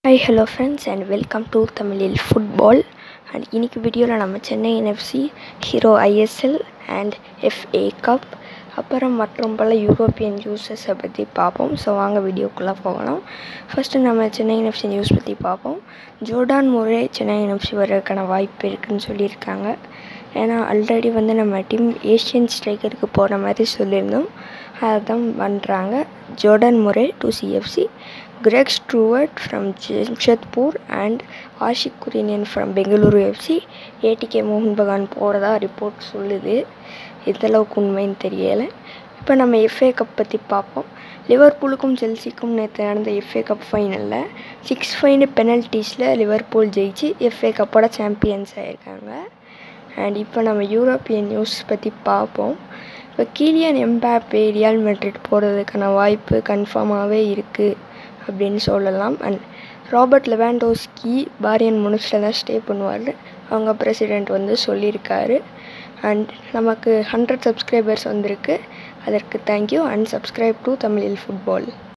hi hello friends and welcome to தமிழில் football and இன்னைக்கு வீடியோவில் நம்ம Chennai NFC hero ISL and FA cup அப்புறம் மற்றும் பல யூரோப்பியன் நியூஸஸை பற்றி பார்ப்போம் ஸோ வாங்க வீடியோக்குள்ளே போகலாம் ஃபஸ்ட்டு நம்ம சென்னை என்எஃப்சி நியூஸ் பற்றி பார்ப்போம் ஜோர்டான் முறை சென்னை என்எஃப்சி வர்றதுக்கான வாய்ப்பு இருக்குதுன்னு சொல்லியிருக்காங்க ஏன்னா ஆல்ரெடி வந்து நம்ம டீம் ஏஷியன் ஸ்ட்ரைக்கருக்கு போகிற மாதிரி சொல்லியிருந்தோம் அதை தான் பண்ணுறாங்க Jordan Murray to CFC Greg Stewart from Jamshedpur and Ashique Kuruniyan from Bengaluru FC ATK மோகன் பகான் போகிறதா ரிப்போர்ட் சொல்லுது எந்தளவுக்கு உண்மைன்னு தெரியலை இப்போ நம்ம எஃப்ஏ கப் பற்றி பார்ப்போம் லிவர்பூலுக்கும் செல்சிக்கும் நேற்று நடந்த எஃப்ஏ கப் ஃபைனலில் சிக்ஸ் ஃபைனு பெனல்ட்டிஸில் லிவர்பூல் ஜெயிச்சு எஃப்ஏ கப்போட சாம்பியன்ஸ் ஆகிருக்காங்க அண்ட் இப்போ நம்ம யூரோப்பியன் நியூஸ் பற்றி பார்ப்போம் இப்போ கீலியன் எம்பாப்பே ரியால் மெட்ரிட் போகிறதுக்கான வாய்ப்பு கன்ஃபார்மாகவே இருக்குது அப்படின்னு சொல்லலாம் அண்ட் ராபர்ட் லெவாண்டோஸ்கி பாரியன் முனிச்சில் தான் ஸ்டே பண்ணுவார் அவங்க பிரசிடெண்ட் வந்து சொல்லியிருக்காரு அண்ட் நமக்கு ஹண்ட்ரட் சப்ஸ்கிரைபர்ஸ் வந்திருக்கு அதற்கு தேங்க்யூ அண்ட் சப்ஸ்கிரைப் டு தமிழில் ஃபுட்பால்